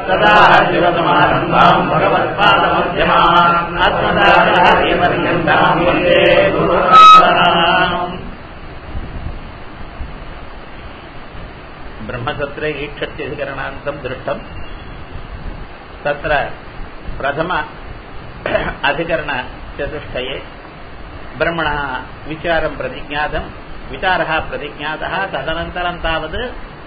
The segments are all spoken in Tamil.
सदा शिवसमारम्भाम् भगवत्पादमध्यमान् अस्मदाचार्यपर्यन्ताम् वन्दे गुरुपरम्पराम् ब्रह्मसत्रे ईक्षत्यधिकरणान्तम् दृष्टम् तत्र प्रथम अधिकरणचतुष्टये ब्रह्मणः विचारम् प्रतिज्ञातम् विचारः प्रतिज्ञातः तदनन्तरम् तावत्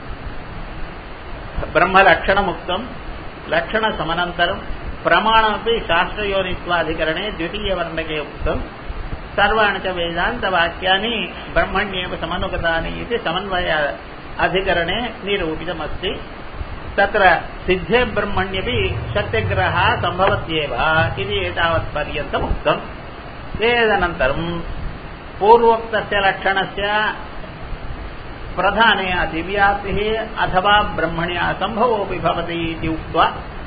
ब्रह्मलक्षणमुक्तम् लक्षणसमनन्तरम् प्रमाणमपि शास्त्रयोनित्वाधिकरणे द्वितीयवर्णके उक्तम् सर्वाणि च वेदान्तवाक्यानि ब्रह्मण्येव समनुगतानि इति समन्वय अधिकरणे निरूपितमस्ति तत्र सिद्धे ब्रह्मण्यपि शक्तिग्रहः सम्भवत्येव इति एतावत्पर्यन्तम् उक्तम् तदनन्तरम् पूर्वोक्तस्य लक्षणस्य प्रधाने अतिव्याप्तिः अथवा ब्रह्मण्या सम्भवोऽपि भवति इति उक्त्वा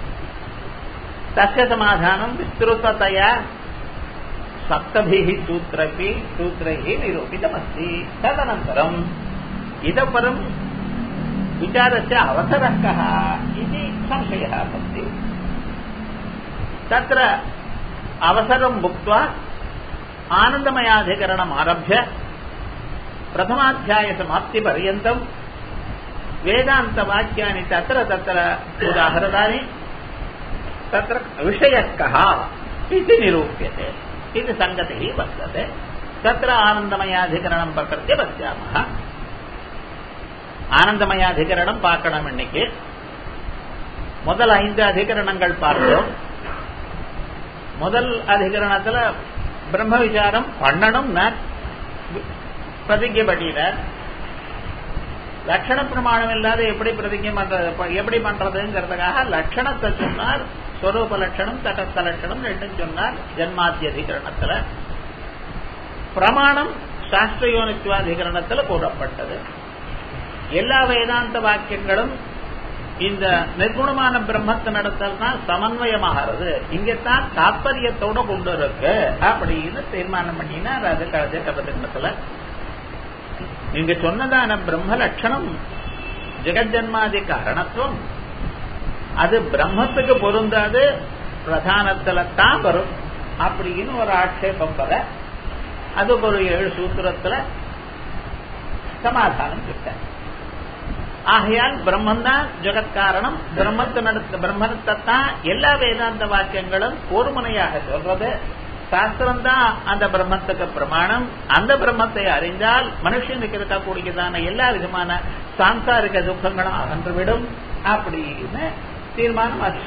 तस्य समाधानं विस्तृततया सप्तभिः सूत्रैः सूत्रैः निरूपितमस्ति तदनन्तरम् इतः परम् विचारस्य अवसरः कः इति संशयः भवति तत्र अवसरम् उक्त्वा आनन्दमयाधिकरणम् आरभ्य प्रथमाध्यायसमाप्तिपर्यन्तम् वेदान्तवाक्यानि तत्र तत्र उदाहरणानि तत्र विषयः कः इति निरूप्यते इति सङ्गतिः वर्तते तत्र आनन्दमयाधिकरणं प्रकृत्य पश्यामः ஆனந்தமயாதிகரணம் பார்க்கணும் இன்னைக்கு முதல் ஐந்து அதிகரணங்கள் பார்த்தோம் முதல் அதிகரணத்துல பிரம்ம விசாரம் பண்ணணும் பிரதிஜை பண்ணினார் லட்சண பிரமாணம் இல்லாத எப்படி பிரதிஜை பண்றது எப்படி பண்றதுங்கிறதுக்காக லட்சணத்தை சொன்னார் ஸ்வரூப லட்சணம் தடஸ்த லட்சணம் ரெண்டும் சொன்னார் ஜன்மாத்திய அதிகரணத்துல பிரமாணம் சாஸ்திரயோனித்துவாதிகரணத்துல கூறப்பட்டது எல்லா வேதாந்த வாக்கியங்களும் இந்த நிர்குணமான பிரம்மத்தை நடத்தல் தான் சமன்வயமாகிறது இங்கத்தான் தாற்பயத்தோட கொண்டு இருக்கு அப்படின்னு தீர்மானம் பண்ணினார் அது கழக கபதினத்துல நீங்க சொன்னதான பிரம்ம லட்சணம் ஜெகஜன்மாதி காரணத்துவம் அது பிரம்மத்துக்கு பொருந்தாது பிரதானத்துல தான் வரும் அப்படின்னு ஒரு ஆட்சேபம் வர அது ஒரு ஏழு சூத்திரத்துல சமாதானம் கிட்ட ஆகையால் பிரம்மன் தான் ஜெகத் காரணம் பிரம்மத்தை நடத்த பிரம்மத்தை தான் எல்லா வேதாந்த வாக்கியங்களும் ஒருமுனையாக சொல்றது சாஸ்திரம் தான் அந்த பிரம்மத்துக்கு பிரமாணம் அந்த பிரம்மத்தை அறிந்தால் மனுஷனுக்கு இருக்கக்கூடியதான எல்லா விதமான சாம்சாரிக துக்கங்களும் அகன்றுவிடும் அப்படின்னு தீர்மானம் ஆச்சு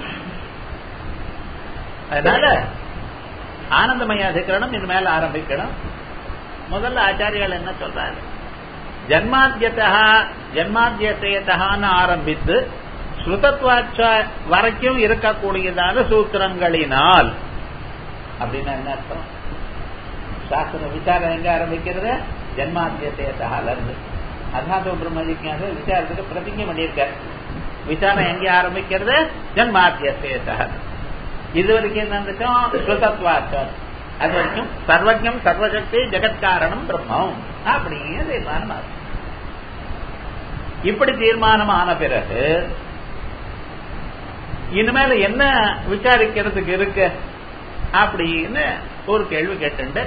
அதனால ஆனந்தமய அதிகரணம் இது மேல ஆரம்பிக்கணும் முதல்ல ஆச்சாரியால் என்ன சொல்றாரு ஜன்மாத்தியத்தா ஜன்மாத்தியத்தையத்தான்னு ஆரம்பித்து ஸ்ருதத்வாச்ச வரைக்கும் இருக்கக்கூடியதான சூத்திரங்களினால் அப்படின்னா என்ன அர்த்தம் சாஸ்திர விசாரம் எங்க ஆரம்பிக்கிறது ஜன்மாத்தியத்தையத்தால இருந்து அதாதோ பிரம்ம ஜிக்யாச விசாரத்துக்கு பிரதிஜை பண்ணியிருக்கார் விசாரம் எங்க ஆரம்பிக்கிறது ஜன்மாத்தியத்தையத்தா இது வரைக்கும் என்ன இருந்துச்சோம் ஸ்ருதத்வாச்சம் அது வரைக்கும் சர்வஜம் சர்வசக்தி ஜெகத்காரணம் பிரம்மம் அப்படின்னு தீர்மானம் ஆச்சு இப்படி தீர்மானமான பிறகு இனிமேல என்ன விசாரிக்கிறதுக்கு இருக்கு அப்படின்னு ஒரு கேள்வி கேட்டு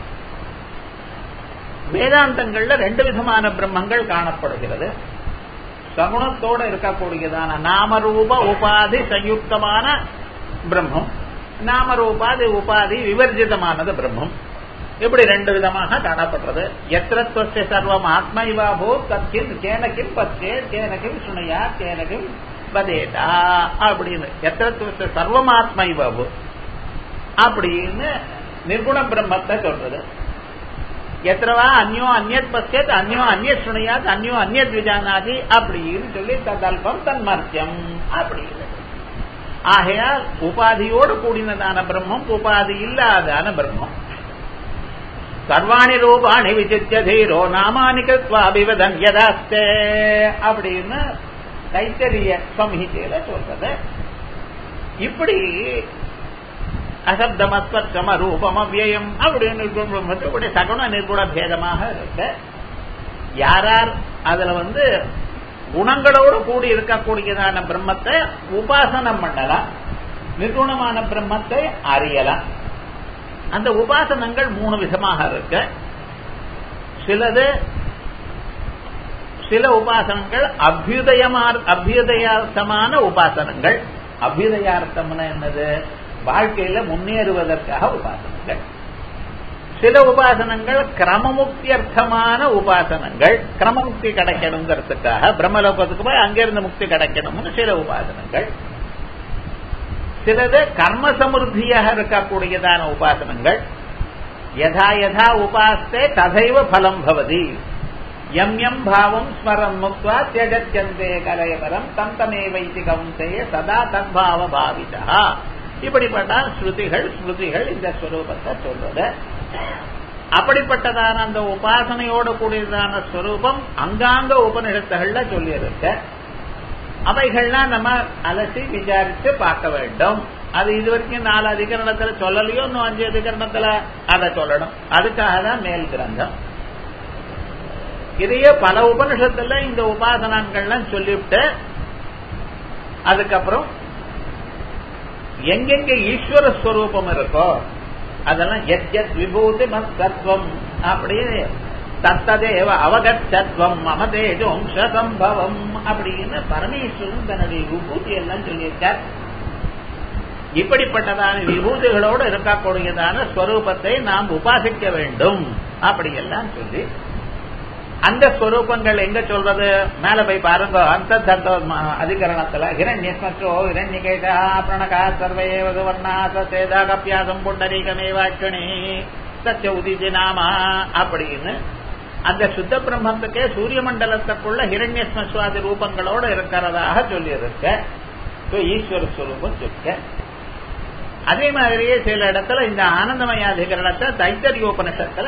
வேதாந்தங்கள்ல ரெண்டு விதமான பிரம்மங்கள் காணப்படுகிறது சகுணத்தோட இருக்கக்கூடியதான நாமரூப உபாதி சயுக்தமான பிரம்மம் நாமரூபாதி உபாதி விவர்ஜிதமானது பிரம்மம் இப்படி ரெண்டு விதமாக காணப்படுறது எத்திரத்துவ சர்வம் ஆத்ம இவாபோ தத்தின் கேனகிம் பத்தே கேனகிம் சுனையா கேனகிம் பதேதா அப்படின்னு எத்திரத்துவ சர்வம் ஆத்ம இவாபோ அப்படின்னு நிர்குண பிரம்மத்தை சொல்றது எத்தனவா அந்யோ அந்நத் பச்சேத் அந்யோ அந்நத் சுனையாத் அந்யோ அந்நத் விஜானாதி அப்படின்னு சொல்லி ததல்பம் தன்மர்த்தியம் அப்படின்னு ஆகையால் உபாதியோடு கூடினதான பிரம்மம் உபாதி இல்லாதான பிரம்மம் சர்வாணி ரூபாணி விசித்திய தீரோ நாமானி கத்வாபிவதன் யதாஸ்தே அப்படின்னு தைத்தரிய சம்ஹிதையில சொல்றது இப்படி அசப்தமஸ்வர்ச்சம ரூபம் அவ்வியம் அப்படின்னு இப்படி சகுண நிர்குண பேதமாக இருக்கு யாரார் அதுல வந்து குணங்களோடு கூடி இருக்கக்கூடியதான பிரம்மத்தை உபாசனம் பண்ணலாம் நிர்குணமான பிரம்மத்தை அறியலாம் அந்த உபாசனங்கள் மூணு விதமாக இருக்கு சிலது சில உபாசனங்கள் அபியுதயமா அபியுதயார்த்தமான உபாசனங்கள் அபியுதயார்த்தம்னா என்னது வாழ்க்கையில முன்னேறுவதற்காக உபாசனங்கள் சில உபாசனங்கள் கிரமமுக்தியர்த்தமான உபாசனங்கள் கிரமமுக்தி கிடைக்கணுங்கிறதுக்காக பிரம்மலோகத்துக்கு போய் அங்கிருந்து முக்தி கிடைக்கணும்னு சில உபாசனங்கள் சிலது கர்ம சமிருத்தியாக இருக்கக்கூடியதான உபாசனங்கள் யதா யதா உபாஸ்தே ததைவ பலம் பவதி எம் எம் பாவம் ஸ்மரம் முக்வா தியஜத்யந்தே கலையபரம் தம் தமே வைத்தி கவுந்தேய சதா தத்பாவ பாவிதா இப்படிப்பட்ட ஸ்ருதிகள் ஸ்மிருதிகள் இந்த ஸ்வரூபத்தை சொல்றது அப்படிப்பட்டதான அந்த உபாசனையோடு கூடியதான ஸ்வரூபம் அங்காங்க உபநிஷத்துகள்ல சொல்லியிருக்க அவைகள்லாம் நம்ம அலசி விசாரித்து பார்க்க வேண்டும் அது இது வரைக்கும் நாலு அதிகரணத்துல சொல்லலையோ இன்னும் அஞ்சு அதிகரணத்துல அதை சொல்லணும் அதுக்காக தான் மேல் கிரந்தம் இதையே பல உபனிஷத்துல இந்த உபாசனங்கள்லாம் சொல்லிவிட்டு அதுக்கப்புறம் எங்கெங்க ஈஸ்வர ஸ்வரூபம் இருக்கோ அதெல்லாம் எத் எத் விபூதி மத்வம் அப்படின்னு தத்ததேவ அவகச்சத்வம் மமதேஜோம் சம்பவம் அப்படின்னு பரமேஸ்வரன் தன்னுடைய விபூதி எல்லாம் சொல்லியிருக்கார் இப்படிப்பட்டதான விபூதிகளோடு இருக்கக்கூடியதான ஸ்வரூபத்தை நாம் உபாசிக்க வேண்டும் அப்படியெல்லாம் சொல்லி அந்த ஸ்வரூபங்கள் எங்க சொல்றது மேல போய் பாருங்க அந்த தர்த்த அதிகரணத்துல ஹிரண்யஸ்மோ ஹிரண்யகேஷா பிரணகா சர்வே வகுவர்ணா சேதா கப்பியாசம் புண்டரீகமேவாட்சணி சத்திய உதிதி நாமா அப்படின்னு அந்த சுத்த பிரம்மத்துக்கே சூரிய மண்டலத்துக்குள்ள ஹிரண்யஸ்மஸ்வாதி ரூபங்களோட இருக்கிறதாக சொல்லியிருக்க ஈஸ்வர ஸ்வரூபம் சொல்லிக்க அதே மாதிரியே சில இடத்துல இந்த ஆனந்தமயாதிகரணத்தை தைத்தரியோபனிஷத்துல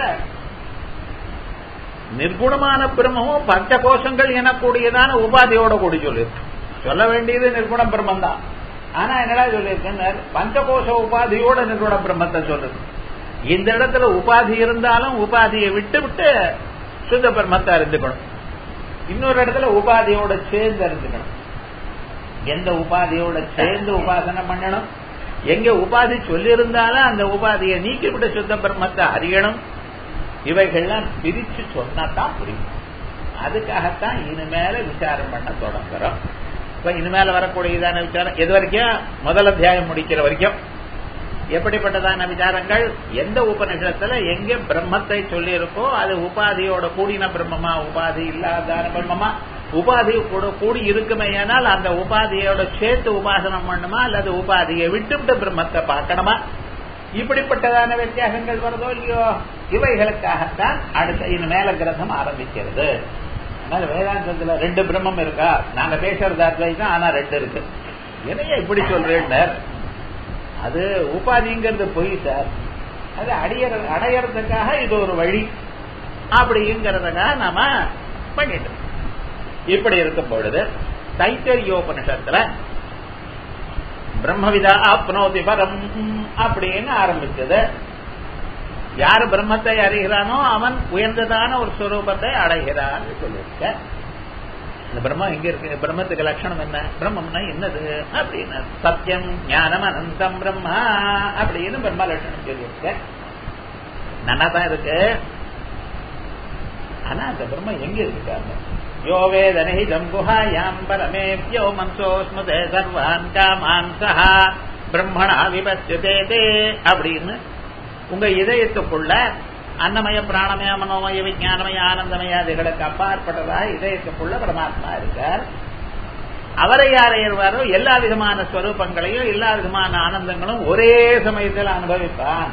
நிர்குணமான பிரம்மமும் பஞ்ச கோஷங்கள் எனக்கூடியதான உபாதியோட கூடி சொல்லியிருக்கு சொல்ல வேண்டியது நிர்குண பிரம்மம் தான் ஆனா என்னடா சொல்லியிருக்கேன் பஞ்சகோஷ உபாதியோட நிர்குண பிரம்மத்தை சொல்லுது இந்த இடத்துல உபாதி இருந்தாலும் உபாதியை விட்டு விட்டு சுத்த பிரம்மத்தை அறிந்துக்கணும் இன்னொரு இடத்துல உபாதியோட சேர்ந்து அறிந்துக்கணும் எந்த உபாதியோட சேர்ந்து உபாசனை பண்ணணும் எங்க உபாதி சொல்லியிருந்தாலும் அந்த உபாதியை நீக்கிவிட்டு சுத்த பிரம்மத்தை அறியணும் இவைகள்லாம் பிரிச்சு சொன்னாதான் புரியும் அதுக்காகத்தான் இனிமேல விசாரம் பண்ண தொடங்குறோம் இப்ப இனிமேல வரக்கூடியதான விசாரம் எது வரைக்கும் முதல் அத்தியாயம் முடிக்கிற வரைக்கும் எப்படிப்பட்டதான விசாரங்கள் எந்த உபநிஷத்துல எங்க பிரம்மத்தை சொல்லி இருக்கோ அது உபாதியோட கூடின பிரம்மமா உபாதி இல்லாதான பிரம்மமா உபாதி கூட கூடி இருக்குமே ஆனால் அந்த உபாதியோட சேர்த்து உபாசனம் பண்ணுமா அல்லது உபாதியை விட்டுவிட்டு பிரம்மத்தை பார்க்கணுமா இப்படிப்பட்டதான வித்தியாசங்கள் வருதோ இல்லையோ இவைகளுக்காகத்தான் அடுத்த இது மேல கிரந்தம் ஆரம்பிக்கிறது அதனால வேதாந்தத்துல ரெண்டு பிரம்மம் இருக்கா நாங்க பேசுறது அத்வைதம் ஆனா ரெண்டு இருக்கு என்னைய இப்படி சொல்றேன் அது உபாதிங்கிறது பொய் சார் அது அடியற அடையறதுக்காக இது ஒரு வழி அப்படிங்கிறதுக்காக நாம பண்ணிட்டு இப்படி இருக்கும் பொழுது தைத்தரியோபனிஷத்துல பிரம்மவிதா ஆப்னோதி பரம் அப்படின்னு ஆரம்பிச்சது யாரு பிரம்மத்தை அறிகிறானோ அவன் உயர்ந்ததான ஒரு ஸ்வரூபத்தை அடைகிறான் சொல்லியிருக்க இந்த பிரம்மம் எங்க இருக்கு பிரம்மத்துக்கு லட்சணம் என்ன பிரம்மம்னா என்னது அப்படின்னு சத்தியம் ஞானம் அனந்தம் பிரம்மா அப்படின்னு பிரம்ம லட்சணம் சொல்லியிருக்க நல்லா தான் இருக்கு ஆனா அந்த பிரம்மம் எங்க இருக்காங்க யோ வேதனிதம் குஹாயாம் பரமேப்யோ மன்சோ ஸ்மதே சர்வான் காமான் சஹா பிரம்மணா விபத்தியதே தே அப்படின்னு உங்க இதயத்துக்குள்ள அன்னமய பிராணமய மனோமய விஞ்ஞானமய ஆனந்தமயாதிகளுக்கு அப்பாற்பட்டதாக இதயத்துக்குள்ள பரமாத்மா இருக்கார் அவரை யார் ஏறுவாரோ எல்லா விதமான ஸ்வரூபங்களையும் எல்லா விதமான ஆனந்தங்களும் ஒரே சமயத்தில் அனுபவிப்பான்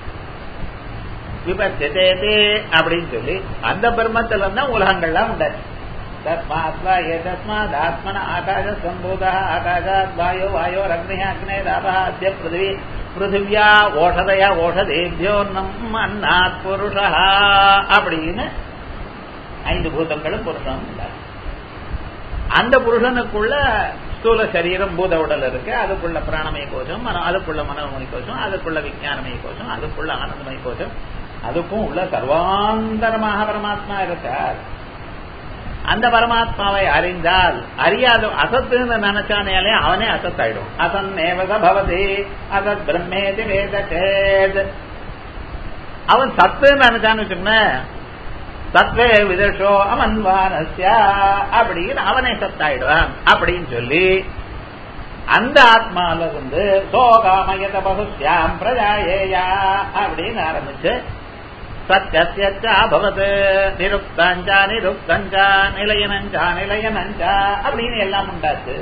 விபத்தியதே அப்படின்னு சொல்லி அந்த பிரம்மத்துல தான் உலகங்கள்லாம் உண்டாச்சு தஸ்மாத்வா ஏதஸ்மாத் ஆத்மன ஆகாஷ சம்பூத ஆகாஷாத் வாயோ வாயோ அக்னி அக்னே தாபாத்திய பிருத்திவி பிருத்திவியா ஓஷதையா ஓஷதேபியோ நம் அன்னாத் புருஷா அப்படின்னு ஐந்து பூதங்களும் புருஷன் அந்த புருஷனுக்குள்ள ஸ்தூல சரீரம் பூத உடல் இருக்கு அதுக்குள்ள பிராணமய கோஷம் மனம் அதுக்குள்ள மனோமய கோஷம் அதுக்குள்ள விஞ்ஞானமய கோஷம் அதுக்குள்ள ஆனந்தமய கோஷம் அதுக்கும் உள்ள சர்வாந்தரமாக பரமாத்மா இருக்கார் அந்த பரமாத்மாவை அறிந்தால் அறியாத அசத்துன்னு நினைச்சானே அவனே அசத்தாயிடும் அசன் ஏவக பவதி அசத் பிரம்மேதி வேத சேத் அவன் சத்துன்னு நினைச்சான்னு வச்சுக்கோங்க சத்வே விதஷோ அமன்வானஸ்யா அப்படின்னு அவனே சத்தாயிடுவான் அப்படின்னு சொல்லி அந்த ஆத்மால இருந்து சோகாமயத பகுஸ்யாம் பிரஜாயேயா அப்படின்னு ஆரம்பிச்சு சத்தியபவது நிருப்தஞ்சா நிருப்தஞ்சா நிலையனஞ்சா நிலையனஞ்சா அப்படின்னு எல்லாம் உண்டாச்சு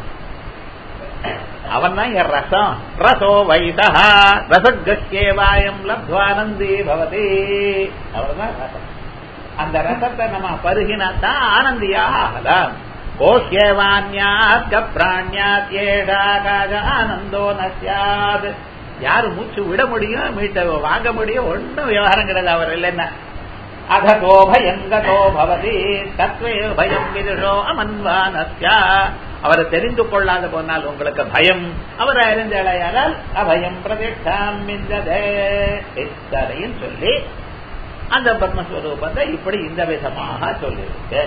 அவன் தான் என் ரசம் ரசோ வைசா ரசகேவாயம் லப்துவானந்தி பவதி அவர் தான் ரசம் அந்த ரசத்தை நம்ம பருகினாத்தான் ஆனந்தியாக ஆகலாம் கோஹ்யவான்யாத் கப்ராண்யாத் ஏடாகாக ஆனந்தோ நசியாது யாரு மூச்சு விட முடியும் மீட்ட வாங்க முடியும் ஒன்னும் விவகாரம் கிடையாது அவர் இல்லைன்னா அகதோ பயங்கதோ பவதி தத்வே பயம் விதுஷோ அமன்வானஸ்யா அவரை தெரிந்து கொள்ளாத போனால் உங்களுக்கு பயம் அவரை அறிந்தடையானால் அபயம் பிரதிஷ்டாம் மிஞ்சதே இத்தனையும் சொல்லி அந்த பிரம்மஸ்வரூபத்தை இப்படி இந்த விதமாக சொல்லியிருக்கு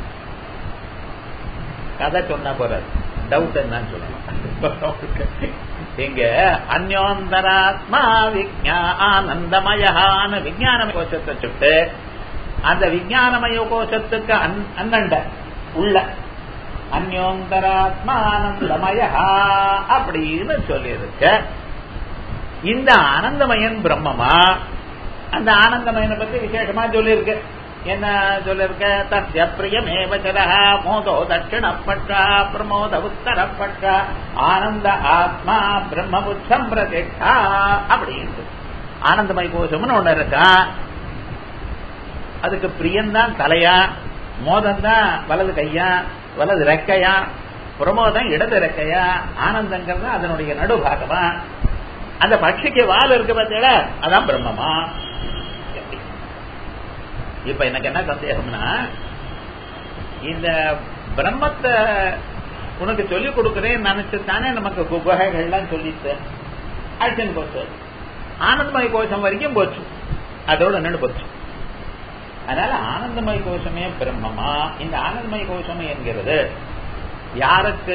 கதை சொன்ன போறாரு டவுட் என்னன்னு சொல்லணும் இங்க அந்யோந்தராத்மா விஜா ஆனந்தமயான விஜயானமய கோஷத்தை சுட்டு அந்த விஜயானமய கோஷத்துக்கு அண்ணண்ட உள்ள அந்யோந்தராத்மா ஆனந்தமய அப்படின்னு சொல்லியிருக்க இந்த ஆனந்தமயன் பிரம்மமா அந்த ஆனந்தமயனை பத்தி விசேஷமா சொல்லியிருக்கு என்ன சொல்லிருக்க தஸ்ய பிரியமேவச்சர மோதோ தட்சிணப்பட்டா பிரமோத உத்தரப்பட்டா ஆனந்த ஆத்மா பிரம்மபுத்தம் பிரதிஷ்டா அப்படின்னு ஆனந்தமய கோஷம்னு ஒண்ணு இருக்கா அதுக்கு பிரியம்தான் தலையா மோதம் தான் வலது கையா வலது ரெக்கையா பிரமோதம் இடது ரெக்கையா ஆனந்தங்கிறது அதனுடைய நடுபாகமா அந்த பட்சிக்கு வால் இருக்கு பார்த்தீங்களா அதான் பிரம்மமா இப்ப எனக்கு என்ன சந்தேகம்னா இந்த பிரம்மத்தை உனக்கு சொல்லிக் கொடுக்கிறேன் நினைச்சு தானே நமக்கு குபகைகள்லாம் சொல்லிட்டு அழிச்சன் போச்சு ஆனந்தமய கோஷம் வரைக்கும் போச்சு அதோட நின்று போச்சு அதனால ஆனந்தமய கோஷமே பிரம்மமா இந்த ஆனந்தமய கோஷம் என்கிறது யாருக்கு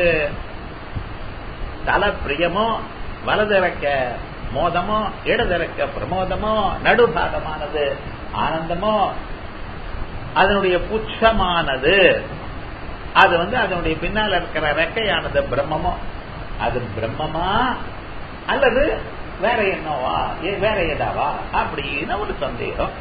தல பிரியமோ வலதிறக்க மோதமோ இடதிறக்க பிரமோதமோ நடுபாகமானது ஆனந்தமோ அதனுடைய புச்சமானது அது வந்து அதனுடைய பின்னால் இருக்கிற ரெக்கையானது பிரம்மமோ அது பிரம்மமா அல்லது வேற என்னவா வேற ஏதாவா அப்படின்னு ஒரு சந்தேகம்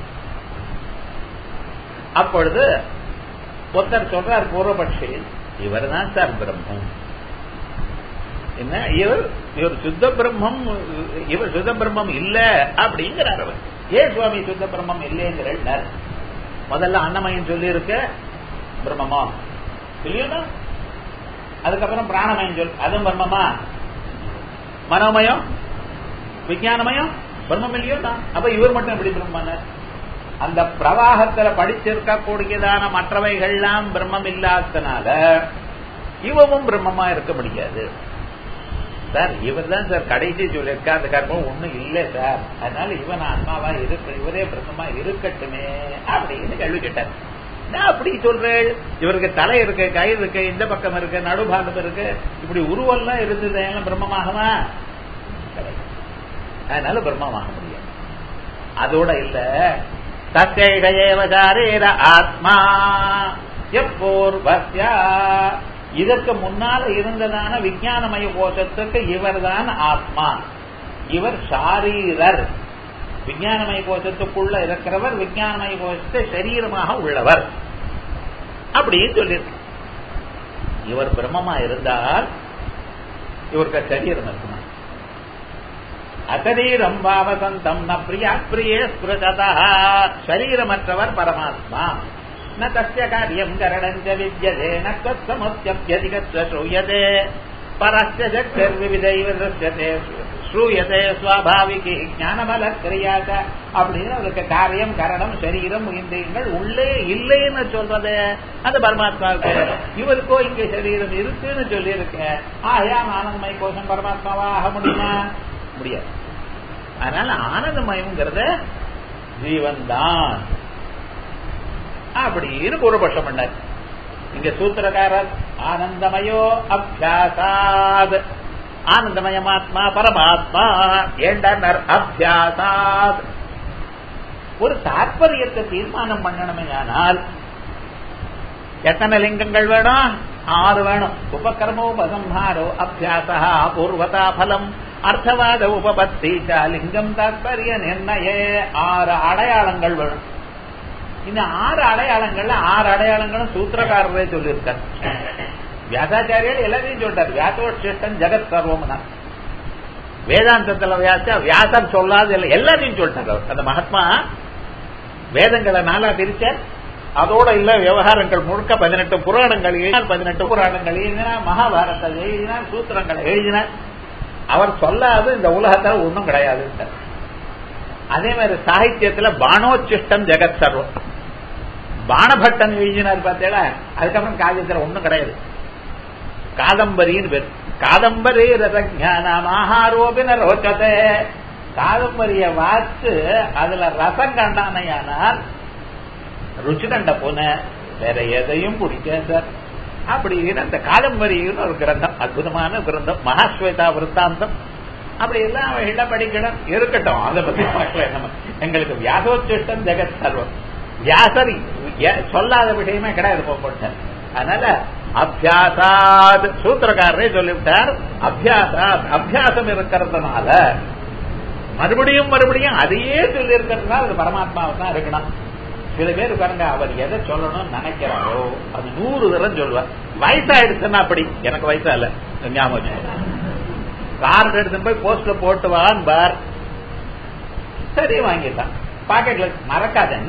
அப்பொழுது ஒருத்தர் சொல்றார் பூர்வபக்ஷி இவர் தான் சார் பிரம்மம் என்ன இவர் இவர் சுத்த பிரம்மம் இவர் சுத்த பிரம்மம் இல்ல அப்படிங்கிறார் அவர் ஏன் சுவாமி சுத்த பிரம்மம் இல்லைங்கிறார் முதல்ல அன்னமயம் சொல்லி இருக்க பிரம்மமா இல்லையா அதுக்கப்புறம் பிராணமயம் சொல் அதுவும் பிரம்மமா மனோமயம் விஜயானமயம் பிரம்மம் இல்லையோ தான் அப்ப இவர் மட்டும் எப்படி பிரம்மன அந்த பிரவாகத்துல படிச்சிருக்க கூடியதான மற்றவைகள்லாம் பிரம்மம் இல்லாதனால இவமும் பிரம்மமா இருக்க முடியாது சார் இவர் தான் சார் கடைசி சொல்லியிருக்கா அந்த கர்மம் ஒண்ணும் இல்லை சார் அதனால இவன் ஆத்மாவா இருக்கு இவரே பிரம்மமா இருக்கட்டுமே அப்படின்னு கேள்வி கேட்டார் நான் அப்படி சொல்றேன் இவருக்கு தலை இருக்கு கை இருக்கு இந்த பக்கம் இருக்கு நடுபாகம் இருக்கு இப்படி உருவெல்லாம் இருந்தது எல்லாம் பிரம்மமாகவா அதனால பிரம்மமாக முடியும் அதோட இல்ல சத்தியேவசாரீர ஆத்மா எப்போர்வசியா இதற்கு முன்னால இருந்ததான விஞ்ஞானமய கோஷத்துக்கு இவர் தான் ஆத்மா இவர் ஷாரீரர் விஞ்ஞானமய கோஷத்துக்குள்ள இருக்கிறவர் விஞ்ஞானமய கோஷத்தை சரீரமாக உள்ளவர் அப்படின்னு சொல்லியிருக்கு இவர் பிரம்மமா இருந்தால் இவருக்கு சரீரம் இருக்குமா அசரீரம் பாவசந்தம் ந பிரியா பிரியே ஸ்பிருதா சரீரமற்றவர் பரமாத்மா न तस्य कार्यम् करणम् च विद्यते न तत्समुत्यप्यधिकत्व श्रूयते परस्य शक्तिर्विविधैव दृश्यते ஸ்ரூயதே சுவாபாவிகி ஞானபல கிரியாச்ச அப்படின்னு அவருக்கு காரியம் கரணம் சரீரம் இந்திரியங்கள் உள்ளே இல்லைன்னு சொல்றது அது பரமாத்மாவுக்கு இவருக்கோ இங்க சரீரம் இருக்குன்னு சொல்லி இருக்க ஆயாம் ஆனந்தமய கோஷம் பரமாத்மாவா ஆக முடியுமா முடியாது அதனால ஆனந்தமயம்ங்கிறத ஜீவன் தான் அப்படின்னு பூர்வபட்சம் பண்ணார் இங்க சூத்திரக்காரர் ஆனந்தமயோ அபியாசாத் ஆனந்தமயமாத்மா பரமாத்மா ஏண்டார் அபியாசாத் ஒரு தாற்பயத்தை தீர்மானம் பண்ணணுமே ஆனால் எத்தனை லிங்கங்கள் வேணும் ஆறு வேணும் உபகர்மோபசம்ஹாரோ அபியாசா பூர்வதா பலம் அர்த்தவாத உபபத்தி லிங்கம் தாற்பய நிர்ணய ஆறு அடையாளங்கள் வேணும் இந்த ஆறு அடையாளங்கள்ல ஆறு அடையாளங்களும் சூத்திரக்காரரே சொல்லியிருக்கார் வியாசாச்சாரியர் எல்லாத்தையும் சொல்லிட்டார் வியாசோட்சிஷ்டன் ஜெகத் சர்வம்னா வேதாந்தத்துல வியாச வியாசர் சொல்லாது இல்லை எல்லாத்தையும் சொல்லிட்டார் அவர் அந்த மகாத்மா வேதங்களை நாளா பிரிச்சார் அதோட இல்ல விவகாரங்கள் முழுக்க பதினெட்டு புராணங்கள் எழுதினார் பதினெட்டு புராணங்கள் எழுதினார் மகாபாரத்தை எழுதினார் சூத்திரங்களை எழுதினார் அவர் சொல்லாது இந்த உலகத்துல ஒன்றும் கிடையாது அதே மாதிரி சாகித்யத்துல பானோச்சிஷ்டம் ஜெகத் சர்வம் பானபட்டன் எழுதினார் பார்த்தேடா அதுக்கப்புறம் காவியத்துல ஒன்றும் கிடையாது காதம்பரின்னு பேர் காதம்பரி ரசஞானம் ஆஹாரோபின ரோச்சதே காதம்பரிய வாத்து அதுல ரசம் கண்டானையானால் ருச்சி கண்ட போன வேற எதையும் பிடிக்க சார் அப்படின்னு அந்த காதம்பரின்னு ஒரு கிரந்தம் அற்புதமான கிரந்தம் மகாஸ்வேதா விற்த்தாந்தம் அப்படி எல்லாம் அவங்கள படிக்கணும் இருக்கட்டும் அதை பத்தி பார்க்கல நம்ம எங்களுக்கு வியாசோச்சிஷ்டம் ஜெகத் சர்வம் வியாசர் சொல்லாத விஷயமே கிடையாது போட்டார் அதனால அபியாசாத் சூத்திரக்காரரே சொல்லிவிட்டார் அபியாசாத் அபியாசம் இருக்கிறதுனால மறுபடியும் மறுபடியும் அதையே சொல்லி இருக்கிறதுனால அது பரமாத்மாவை தான் இருக்கணும் சில பேர் பாருங்க அவர் எதை சொல்லணும்னு நினைக்கிறாரோ அது நூறு தரம் சொல்லுவார் வயசாயிடுச்சுன்னா அப்படி எனக்கு வயசா இல்ல ஞாபகம் கார்டு எடுத்து போய் போஸ்ட்ல போட்டு வான் பார் சரி வாங்கிட்டான் பாக்கெட்ல மறக்காத என்ன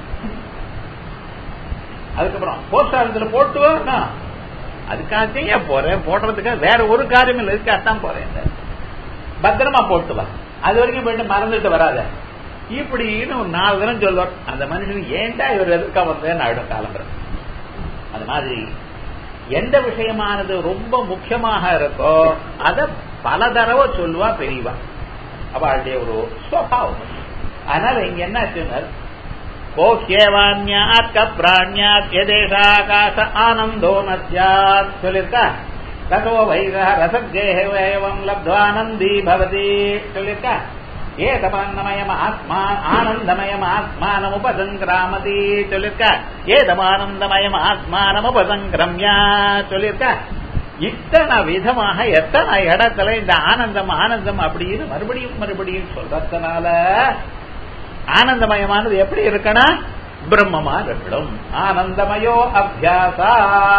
அதுக்கப்புறம் போஸ்ட் ஆஃபீஸ்ல போட்டு வா அதுக்காக ஏன் போறேன் போடுறதுக்காக வேற ஒரு காரியம் இல்லை இதுக்காகத்தான் போறேன் பத்திரமா போட்டு வா அது வரைக்கும் போயிட்டு மறந்துட்டு வராத இப்படின்னு ஒரு நாலு தினம் சொல்லுவார் அந்த மனுஷன் ஏன்டா இவர் எதுக்கா வந்தேன்னு ஆயிடும் காலம்பரம் அது மாதிரி எந்த விஷயமானது ரொம்ப முக்கியமாக இருக்கோ அத பல தடவை சொல்லுவா பெரியவா அவளுடைய ஒரு சுவாவம் அதனால இங்க என்ன சொன்னார் கோஹ்யவான்யாத் கப்ராண்யாத் எதேஷாகாச ஆனந்தோ நத்யாத் சொல்லிருக்கா ததோ வைர ரசஜேஹம் லப்துவானந்தி பவதி சொல்லிருக்கா ஏதமானமயம் ஆத்மா ஆனந்தமயம் ஆத்மானம் உபசங்கிராமதி சொல்லிருக்கா ஏதமானந்தமயம் ஆத்மானம் உபசங்கிரம்யா சொல்லிருக்கா இத்தனை விதமாக எத்தனை இடத்துல இந்த ஆனந்தம் ஆனந்தம் அப்படின்னு மறுபடியும் மறுபடியும் சொல்றதுனால ஆனந்தமயமானது எப்படி இருக்கணும் பிரம்மமா இருக்கணும் ஆனந்தமயோ அபியாசா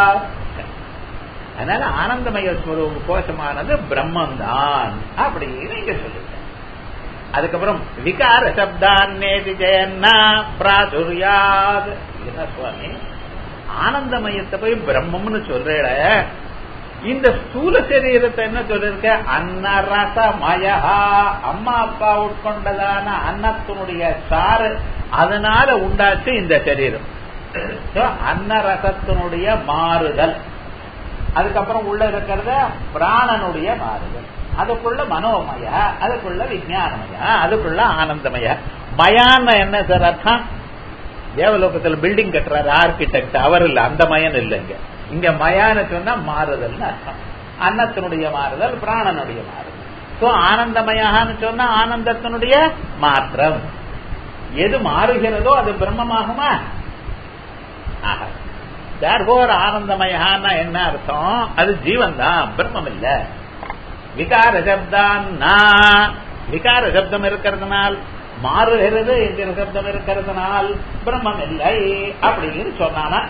அதனால ஆனந்தமய ஸ்வரூப கோஷமானது பிரம்மந்தான் அப்படின்னு இங்க சொல்லுங்க அதுக்கப்புறம் விகார சப்தான்னேதி ஜெயன்னா பிராதுரியாத் என்ன சுவாமி ஆனந்தமயத்தை போய் பிரம்மம்னு சொல்ற இந்த ஸ்தூல சரீரத்தை என்ன சொல்லிருக்க அன்னரசமயா அம்மா அப்பா உட்கொண்டதான அன்னத்தினுடைய சாறு அதனால உண்டாச்சு இந்த சரீரம் அன்னரசத்தினுடைய மாறுதல் அதுக்கப்புறம் உள்ள இருக்கிறத பிராணனுடைய மாறுதல் அதுக்குள்ள மனோமய அதுக்குள்ள விஜயானமய அதுக்குள்ள ஆனந்தமய மயான்னு என்ன சார் அர்த்தம் தேவலோகத்தில் பில்டிங் கட்டுறாரு ஆர்கிடெக்ட் அவர் இல்ல அந்த மயன் இல்லைங்க இங்க மயான்னு சொன்னா மாறுதல்னு அர்த்தம் அன்னத்தினுடைய மாறுதல் பிராணனுடைய மாறுதல் சோ ஆனந்தமயான்னு சொன்னா ஆனந்தத்தினுடைய மாற்றம் எது மாறுகிறதோ அது பிரம்மமாகுமா தேர்போர் ஆனந்தமயான்னா என்ன அர்த்தம் அது ஜீவன் தான் பிரம்மம் இல்ல விகார சப்தான் விகார சப்தம் இருக்கிறதுனால் மாறுகிறது என்கிற சப்தம் இருக்கிறதுனால் பிரம்மம் இல்லை அப்படின்னு சொன்னானா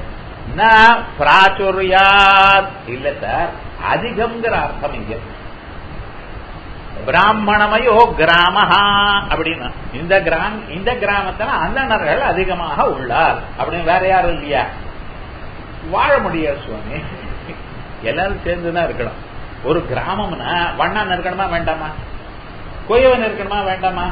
பிராச்சுரியாத் இல்ல சார் அதிகம்ங்கிற அர்த்தம் இங்க பிராமணமயோ கிராமஹா அப்படின்னா இந்த கிராம இந்த கிராமத்துல அந்தணர்கள் அதிகமாக உள்ளார் அப்படின்னு வேற யாரும் இல்லையா வாழ முடியாது சுவாமி எல்லாரும் சேர்ந்துதான் இருக்கணும் ஒரு கிராமம்னா வண்ணான் இருக்கணுமா வேண்டாமா கொய்யவன் இருக்கணுமா வேண்டாமா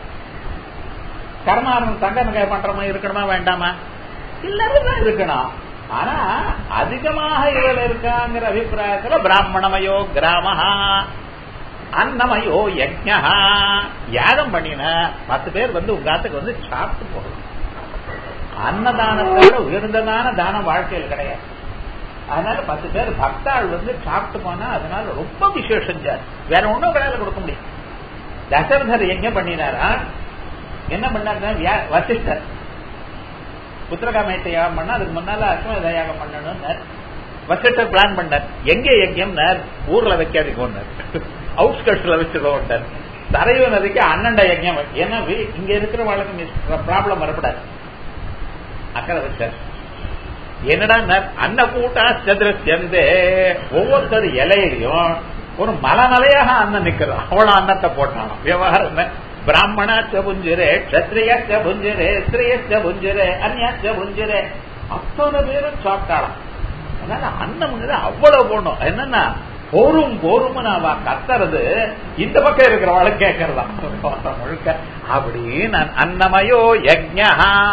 கர்மாரம் தங்க நகை பண்றமா இருக்கணுமா வேண்டாமா எல்லாரும் தான் இருக்கணும் ஆனா அதிகமாக இதில் இருக்காங்கிற அபிப்பிராயத்துல பிராமணமயோ கிராமஹா அன்னமயோ யஜ்ஞா யாகம் பண்ணின பத்து பேர் வந்து உங்க ஆத்துக்கு வந்து சாப்பிட்டு போகணும் அன்னதானத்தோட உயர்ந்ததான தானம் வாழ்க்கையில் கிடையாது அதனால பத்து பேர் பக்தாள் வந்து சாப்பிட்டு போனா அதனால ரொம்ப விசேஷம் சார் வேற ஒண்ணும் வேலை கொடுக்க முடியும் தசரதர் எங்க பண்ணினாரா என்ன பண்ணாருன்னா வசிஷ்டர் புத்திரகாமயத்தை யாகம் பண்ணா அதுக்கு முன்னால அஸ்வமேத யாகம் பண்ணணும்னு வசிஷ்டர் பிளான் பண்ணார் எங்க யஜ்யம்னார் ஊர்ல வைக்காதீங்கன்னார் அவுட்ஸ்கட்ஸ்ல வச்சுக்கோட்டார் தரையோ நதிக்கு அண்ணண்ட யஜ்யம் ஏன்னா இங்க இருக்கிற வாழ்க்கை ப்ராப்ளம் வரப்படாது அக்கறை வச்சார் என்னடா அன்னக்கூட்டா சந்திரசந்தே ஒவ்வொருத்தர் இலையிலையும் ஒரு மலமலையாக அன்னம் நிக்கிறான் அவ்வளவு அன்னத்தை போட்டானோ விவகாரம் பிராமணாச்ச புஞ்சிரே கத்திரியாச்ச புஞ்சிரே ஸ்திரீயச்ச புஞ்சிரே அந்நியாச்ச புஞ்சிரே அத்தனை பேரும் சாப்பிட்டாளாம் அதனால அன்னம் அவ்வளவு போடணும் என்னன்னா போரும் போரும் அவ கத்துறது இந்த பக்கம் இருக்கிறவாள கேட்கறதா முழுக்க அப்படி நான் அன்னமயோ யஜ்ஞா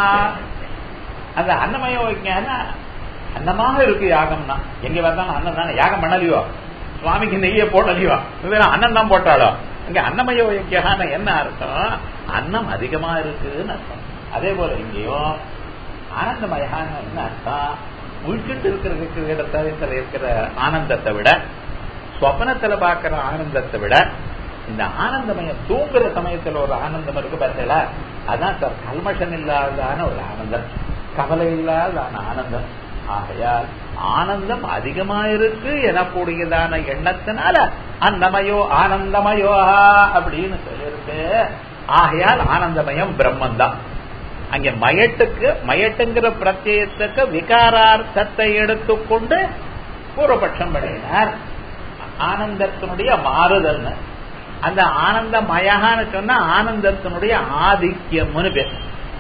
அந்த அன்னமயோ யஜ்ஞானா அன்னமாக இருக்கு யாகம்னா எங்க வந்தாலும் அன்னம் தானே யாகம் பண்ணலையோ சுவாமிக்கு நெய்ய போடலையோ அன்னம் தான் போட்டாலோ இங்க அன்னமய யஜ்யான என்ன அர்த்தம் அன்னம் அதிகமா இருக்குன்னு அர்த்தம் அதே போல இங்கேயும் ஆனந்தமயான என்ன அர்த்தம் முழிச்சுட்டு இருக்கிற இடத்துல இருக்கிற ஆனந்தத்தை விட ஸ்வப்னத்துல பாக்குற ஆனந்தத்தை விட இந்த ஆனந்தமயம் தூங்குற சமயத்துல ஒரு ஆனந்தம் இருக்கு பார்த்தீங்களா அதான் சார் கல்மஷன் இல்லாதான ஒரு ஆனந்தம் கவலை இல்லாதான ஆனந்தம் ஆகையால் ஆனந்தம் அதிகமா இருக்கு எனக்கூடியதான எண்ணத்தினால அன்னமயோ ஆனந்தமயோ அப்படின்னு சொல்லியிருக்கு ஆகையால் ஆனந்தமயம் பிரம்மன் தான் அங்க மயட்டுக்கு மயட்டுங்கிற பிரத்யத்துக்கு விகாரார்த்தத்தை எடுத்துக்கொண்டு பூர்வபட்சம் பண்ணினார் ஆனந்தத்தினுடைய மாறுதல்னு அந்த ஆனந்தமயகான்னு சொன்னா ஆனந்தத்தினுடைய ஆதிக்கியம்னு பேர்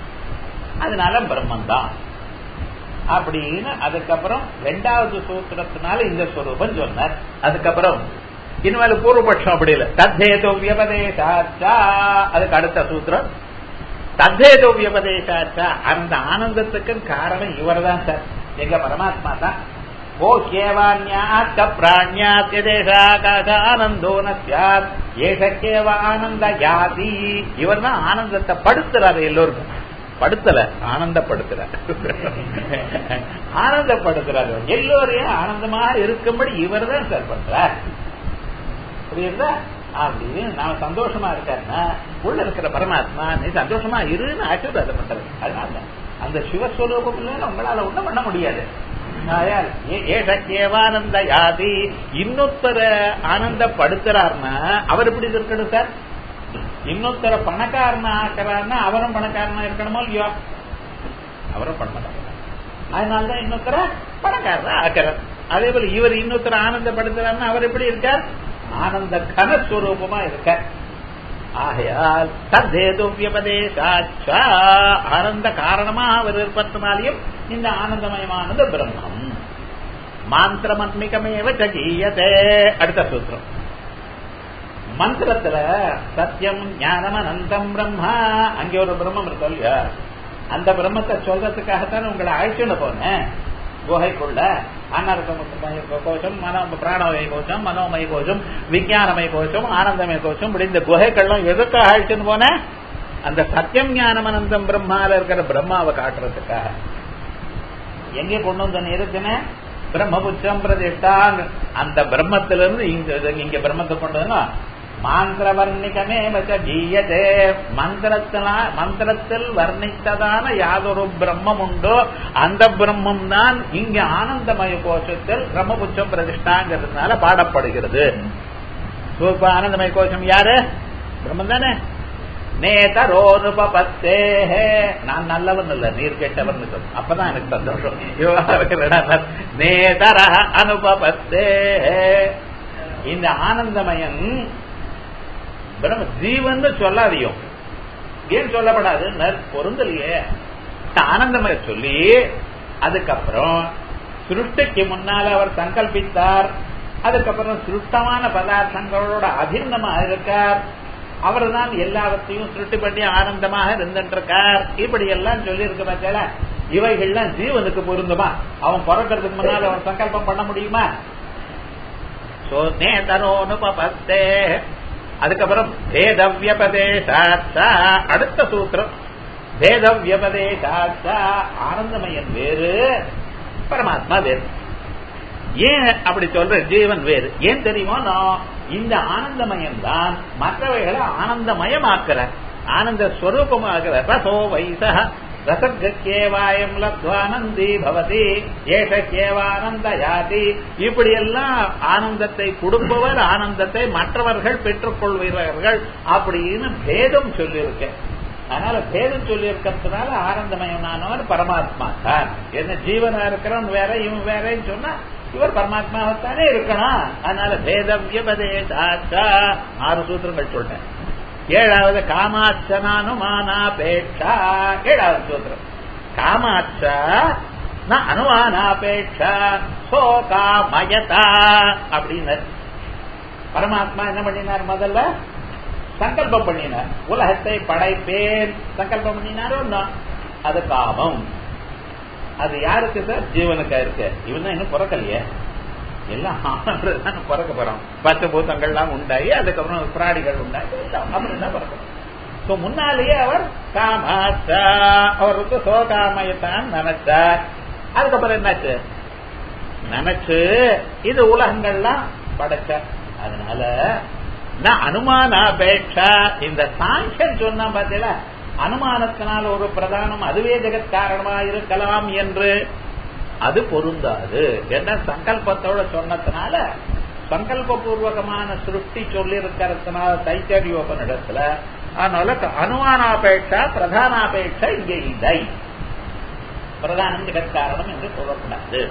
அதனால பிரம்மன் தான் அப்படின்னு அதுக்கப்புறம் ரெண்டாவது சூத்திரத்தினால இந்த ஸ்வரூபம் சொன்னார் அதுக்கப்புறம் இனிமேல் பூர்வபட்சம் அப்படி இல்லை தத்தேதோ வியபதேசாச்சா அதுக்கு அடுத்த சூத்திரம் தத்தேதோ வியபதேசாச்சா அந்த ஆனந்தத்துக்கு காரணம் இவர் தான் சார் எங்க பரமாத்மா தான் ஓ கேவான்யாத்த பிராணியாத்யதேசாகாசானந்தோ நசியாத் ஏஷக்கேவ ஆனந்த யாதி இவர் தான் ஆனந்தத்தை படுத்துறாரு எல்லோருக்கும் படுத்தல ஆனந்தப்படுத்துற ஆனந்தப்படுத்துறாரு எல்லோரையும் ஆனந்தமா இருக்கும்படி இவர் தான் சார் பண்றார் புரியுதா அப்படின்னு நாம சந்தோஷமா இருக்காருன்னா உள்ள இருக்கிற பரமாத்மா நீ சந்தோஷமா இருன்னு ஆசீர்வாதம் பண்றது அதனால அந்த சிவஸ்வரூபம் இல்லைன்னு உங்களால ஒண்ணும் பண்ண முடியாது ஏஷக்கேவானந்த யாதி இன்னொருத்தர ஆனந்தப்படுத்துறாருன்னா அவர் எப்படி இருக்கணும் சார் இன்னொருத்தர பணக்காரனா ஆக்கிறாருன்னா அவரும் பணக்காரனா இருக்கணுமோ இல்லையோ அவரும் பண்ண மாட்டாங்க அதனாலதான் இன்னொருத்தர பணக்காரனா ஆக்கிறார் அதே போல இவர் இன்னொருத்தர ஆனந்தப்படுத்துறாருன்னா அவர் எப்படி இருக்கார் ஆனந்த கனஸ்வரூபமா இருக்க ஆகையால் தத்தேதுவியபதேசாச்சா ஆனந்த காரணமா அவர் இருப்பதனாலையும் இந்த ஆனந்தமயமானது பிரம்மம் மாந்திரமன்மிகமேவ ஜகீயதே அடுத்த சூத்திரம் மந்திரத்துல சத்தியம் ஞானம் அனந்தம் பிரம்மா அங்கே ஒரு பிரம்மம் இருக்கும் இல்லையா அந்த பிரம்மத்தை சொல்றதுக்காகத்தான் உங்களை அழைச்சுன்னு போனேன் குகைக்குள்ள அன்னரசமய கோஷம் மனோ பிராணமய கோஷம் மனோமய கோஷம் விஞ்ஞானமய கோஷம் ஆனந்தமய கோஷம் இப்படி இந்த குகைகள்லாம் எதுக்காக அழைச்சுன்னு போனேன் அந்த சத்தியம் ஞானம் அனந்தம் பிரம்மால இருக்கிற பிரம்மாவை காட்டுறதுக்காக எங்க கொண்டு வந்து இருக்குன்னு பிரம்மபுச்சம் பிரதிஷ்டான் அந்த பிரம்மத்திலிருந்து இங்க இங்க பிரம்மத்தை கொண்டு வந்தா மாந்திரவர்ணிகமே கீயதே மந்திரத்தினா மந்திரத்தில் வர்ணித்ததான யாதொரு பிரம்மம் உண்டோ அந்த பிரம்மம் தான் இங்க ஆனந்தமய கோஷத்தில் பிரம்மபுச்சம் பிரதிஷ்டாங்கிறதுனால பாடப்படுகிறது ஆனந்தமய கோஷம் யாரு பிரம்மம் தானே நேதரோனுபத்தே நான் நல்லவன் இல்ல நீர் கெட்டவன் சொல்லும் அப்பதான் எனக்கு சந்தோஷம் நேதர அனுபவத்தே இந்த ஆனந்தமயன் பிரம்ம ஜீவன் சொல்லாதியும் ஏன் சொல்லப்படாது பொருந்தலையே ஆனந்தமய சொல்லி அதுக்கப்புறம் சிருஷ்டிக்கு முன்னால அவர் சங்கல்பித்தார் அதுக்கப்புறம் சிருஷ்டமான பதார்த்தங்களோட அபிநமா இருக்கார் அவர் தான் எல்லாவற்றையும் சுருட்டி பண்ணி ஆனந்தமாக இருந்திருக்கார் இப்படி எல்லாம் சொல்லி இருக்க பார்த்தா இவைகள்லாம் ஜீவனுக்கு பொருந்துமா அவன் பிறக்கிறதுக்கு முன்னால் அவன் சங்கல்பம் பண்ண முடியுமா அதுக்கப்புறம் வேதவியபதேசாத்தா அடுத்த சூத்திரம் வேத வியபதேசாச்சா ஆனந்தமயன் வேறு பரமாத்மா வேறு ஏன் அப்படி சொல்ற ஜீவன் வேறு ஏன் தெரியுமோ நான் இந்த ஆனந்தமயம் தான் மற்றவைகளை ஆனந்தமயமாக்குற ஆனந்த ஸ்வரூபமாகிற ரசோ வைசா ரசகேவாயம் லப்துவானந்தி பவதி ஏஷக்கேவானந்த யாதி இப்படி எல்லாம் ஆனந்தத்தை கொடுப்பவர் ஆனந்தத்தை மற்றவர்கள் பெற்றுக் கொள்வீர்கள் அப்படின்னு பேதம் சொல்லியிருக்கேன் அதனால பேதம் சொல்லி இருக்கிறதுனால ஆனந்தமயமானவர் பரமாத்மா தான் என்ன ஜீவனா இருக்கிறவன் வேற இவன் வேறன்னு சொன்னா இவர் பரமாத்மாவத்தானே இருக்கணும் அதனால பேதம் வியபதேசாச்சா ஆறு சூத்திரங்கள் சொல்றேன் ஏழாவது காமாட்சனானுமானாபேட்சா ஏழாவது சூத்திரம் காமாட்சா ந அனுமானாபேட்சா சோகாமயதா அப்படின்னு பரமாத்மா என்ன பண்ணினார் முதல்ல சங்கல்பம் பண்ணினார் உலகத்தை படைப்பேன் சங்கல்பம் பண்ணினாரோ அது காமம் அது யாருக்கு சார் ஜீவனுக்கா இருக்கு இவன் தான் இன்னும் பிறக்கலையே எல்லாம் தான் பிறக்க போறோம் பத்து பூத்தங்கள்லாம் உண்டாகி அதுக்கப்புறம் பிராணிகள் உண்டாகி எல்லாம் அப்படிதான் பிறக்கணும் சோ முன்னாலேயே அவர் காமாச்சா அவருக்கு சோகாமயத்தான் நினைச்சார் அதுக்கப்புறம் என்னாச்சு நினைச்சு இது உலகங்கள்லாம் படைச்சார் அதனால நான் அனுமானாபேட்சா இந்த சாங்கியன் சொன்னா பார்த்தீங்களா அனுமானத்தினால் ஒரு பிரதானம் அதுவே ஜெகத் காரணமா இருக்கலாம் என்று அது பொருந்தாது என்ன சங்கல்பத்தோட சொன்னதுனால சங்கல்ப பூர்வகமான சிருஷ்டி சொல்லி இருக்கிறதுனால தைத்தரியோபனிடத்துல அதனால அனுமானாபேட்சா பிரதானாபேட்சா இங்கே இல்லை பிரதானம் ஜெகத் காரணம் என்று சொல்லக்கூடாது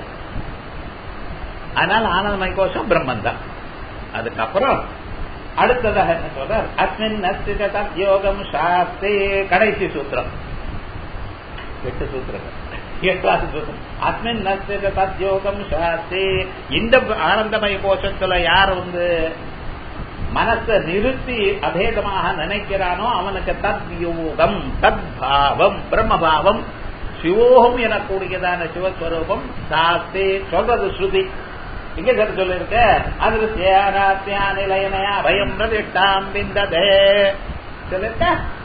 அதனால ஆனந்தமய கோஷம் பிரம்மன் தான் அதுக்கப்புறம் அடுத்ததாக என்ன சொல்றார் அஸ்மின் நஸ்தித யோகம் சாஸ்தே கடைசி சூத்திரம் எட்டு சூத்திரங்கள் எட்டாவது சூத்திரம் அஸ்மின் நஸ்தித தத்யோகம் சாஸ்தே இந்த ஆனந்தமய கோஷத்துல யார் வந்து மனசை நிறுத்தி அபேதமாக நினைக்கிறானோ அவனுக்கு தத் யோகம் தத் பாவம் பிரம்மபாவம் சிவோகம் எனக்கூடியதான சிவஸ்வரூபம் சாஸ்தே சொல்றது ஸ்ருதி இங்க சார் சொல்லிருக்க அதிருஷ்யா நிலையனையா பயம் பிரதிஷ்டாம் பிந்ததே சொல்லிருக்க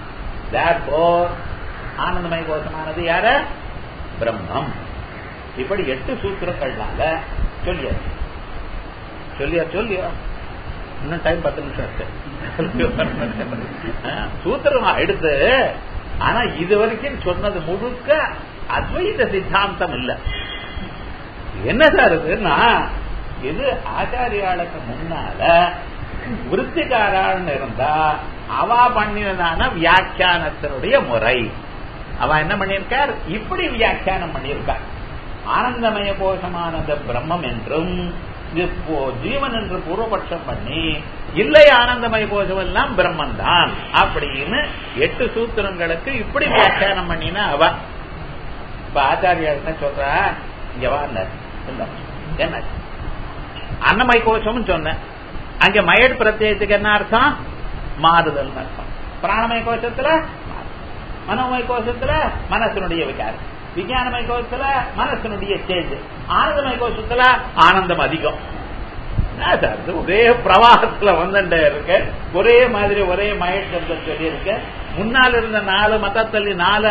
ஆனந்தமய கோஷமானது யார பிரம்மம் இப்படி எட்டு சூத்திரங்கள்னால சொல்லியா சொல்லியா சொல்லியா இன்னும் டைம் பத்து நிமிஷம் இருக்கு சூத்திரம் எடுத்து ஆனா இது வரைக்கும் சொன்னது முழுக்க அத்வைத சித்தாந்தம் இல்ல என்ன சார் இருக்குன்னா இது ஆச்சாரியாளுக்கு முன்னால விருத்திகாரான்னு இருந்தா அவ பண்ணினதான வியாக்கியானத்தினுடைய முறை அவ என்ன பண்ணியிருக்கார் இப்படி வியாக்கியானம் பண்ணியிருக்கார் ஆனந்தமய கோஷமானந்த பிரம்மம் என்றும் இப்போ ஜீவன் என்று பூர்வபட்சம் பண்ணி இல்லை ஆனந்தமய கோஷம் எல்லாம் பிரம்மன் தான் அப்படின்னு எட்டு சூத்திரங்களுக்கு இப்படி வியாக்கியானம் பண்ணினா அவ இப்ப ஆச்சாரியா என்ன சொல்றா இங்க வாங்க என்ன அன்னமய கோஷம் சொன்னேன் அங்க மயட் பிரத்யேகத்துக்கு என்ன அர்த்தம் மாறுதல் அர்த்தம் பிராணமய கோஷத்துல மனோமய கோஷத்துல மனசனுடைய விகாரம் விஞ்ஞானமய கோஷத்துல மனசனுடைய சேஞ்ச் ஆனந்தமய கோஷத்துல ஆனந்தம் அதிகம் ஒரே பிரவாகத்துல வந்துட்டே இருக்கு ஒரே மாதிரி ஒரே மயட் சொல்லி இருக்கு முன்னால் இருந்த நாலு மதத்தள்ளி நாலு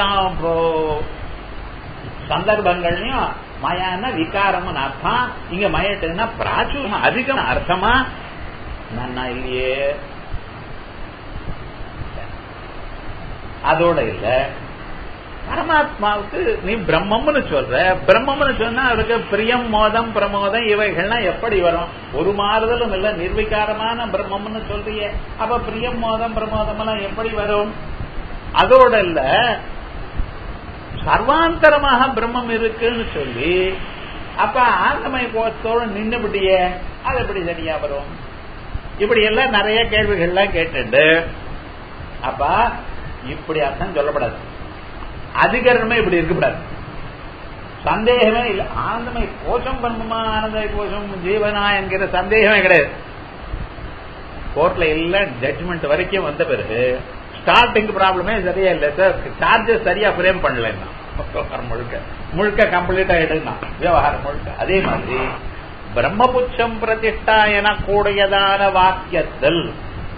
சந்தர்ப்பங்கள்லயும் மயான விகாரம் அர்த்தம் இங்க மயட்டுன்னா பிராச்சுரம் அதிகம் அர்த்தமா நன்னா இல்லையே அதோட இல்ல பரமாத்மாவுக்கு நீ பிரம்மம்னு சொல்ற பிரம்மம்னு சொன்னா அவருக்கு பிரியம் மோதம் பிரமோதம் இவைகள்லாம் எப்படி வரும் ஒரு மாறுதலும் இல்ல நிர்விகாரமான பிரம்மம்னு சொல்றிய அப்ப பிரியம் மோதம் பிரமோதம் எல்லாம் எப்படி வரும் அதோட இல்ல சர்வாந்தரமாக பிரம்மம் இருக்குன்னு சொல்லி அப்ப ஆந்தமய கோஷத்தோடு நின்றுபடியே அது எப்படி சரியா வரும் இப்படி எல்லாம் நிறைய கேள்விகள்லாம் கேட்டுண்டு அப்ப இப்படி அர்த்தம் சொல்லப்படாது அதிகரணமே இப்படி இருக்கக்கூடாது சந்தேகமே இல்லை ஆனந்தமய கோஷம் பிரம்மமா ஆனந்தமய கோஷம் ஜீவனா என்கிற சந்தேகமே கிடையாது கோர்ட்ல எல்லாம் ஜட்ஜ்மெண்ட் வரைக்கும் வந்த பிறகு ஸ்டார்டிங் ப்ராப்ளமே சரியா இல்ல சார் சார்ஜஸ் சரியா ஃப்ரேம் பண்ணல முழுக்க முழுக்க கம்ப்ளீட்டா எடுனா விவகாரம் முழுக்க அதே மாதிரி பிரம்மபுச்சம் பிரதிஷ்டா என கூடியதான வாக்கியத்தில்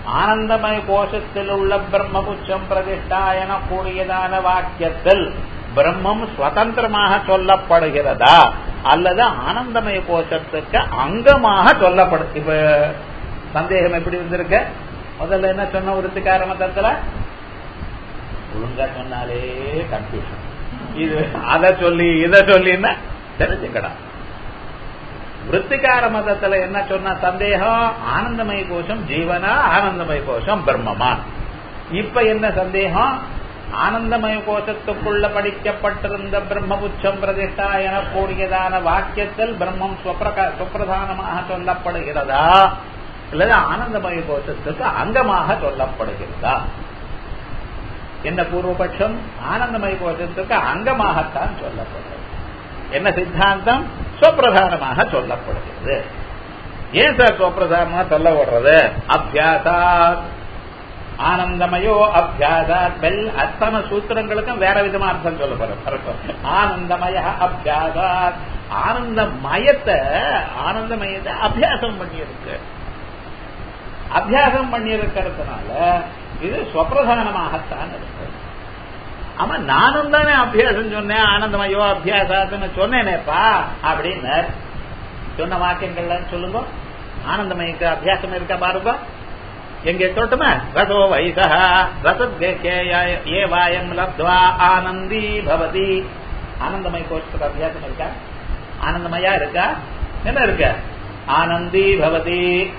ஆனந்தமய கோஷத்தில் உள்ள பிரம்மபுச்சம் பிரதிஷ்டா என கூடியதான வாக்கியத்தில் பிரம்மம் சுதந்திரமாக சொல்லப்படுகிறதா அல்லது ஆனந்தமய கோஷத்துக்கு அங்கமாக சொல்லப்படு இப்ப சந்தேகம் எப்படி இருந்திருக்க முதல்ல என்ன சொன்ன விருத்திகார மதத்துல ஒழுங்கா சொன்னாலே கன்ஃபியூஷன் இது அதை சொல்லி இதை சொல்லின்னா தெரிஞ்சுக்கடா விற்த்திகார மதத்துல என்ன சொன்ன சந்தேகம் ஆனந்தமய கோஷம் ஜீவனா ஆனந்தமய கோஷம் பிரம்மமா இப்ப என்ன சந்தேகம் ஆனந்தமய கோஷத்துக்குள்ள படிக்கப்பட்டிருந்த பிரம்மபுச்சம் பிரதிஷ்டா என கூடியதான வாக்கியத்தில் பிரம்மம் சுப்பிரதானமாக சொல்லப்படுகிறதா அல்லது ஆனந்தமய கோஷத்துக்கு அங்கமாக சொல்லப்படுகிறதா என்ன பூர்வபட்சம் ஆனந்தமய கோஷத்துக்கு அங்கமாகத்தான் சொல்லப்படுகிறது என்ன சித்தாந்தம் சுப்பிரதானமாக சொல்லப்படுகிறது ஏன் சார் சுப்பிரதானமாக சொல்ல விடுறது அபியாசா ஆனந்தமயோ அபியாசாத் பெல் அத்தனை சூத்திரங்களுக்கும் வேற விதமா அர்த்தம் சொல்லப்படுறது ஆனந்தமய அபியாசாத் ஆனந்தமயத்தை ஆனந்தமயத்தை அபியாசம் பண்ணியிருக்கு அபியாசம் பண்ணியிருக்கிறதுனால இது ஸ்வப்பிரதானமாகத்தான் இருக்கு ஆமா நானும் தானே அபியாசம் சொன்னேன் ஆனந்தமயோ அபியாசத்துன்னு சொன்னேனேப்பா அப்படின்னு சொன்ன வாக்கியங்கள்ல சொல்லுங்க ஆனந்தமயக்கு அபியாசம் இருக்கா பாருங்க எங்கே தோட்டமா ரசோ வைசா ரசே வாயம் லப்துவா ஆனந்தி பவதி ஆனந்தமய கோஷத்துக்கு அபியாசம் இருக்கா ஆனந்தமயா இருக்கா என்ன இருக்க ஆனந்தி பவதி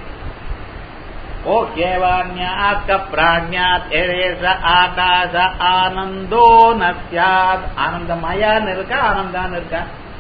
ஓ கேவான்யாத் பிராணியாத் ஏரேச ஆகாச ஆனந்தோ நஸ்யாத் ஆனந்தமயான்னு இருக்கா ஆனந்தான்னு இருக்கா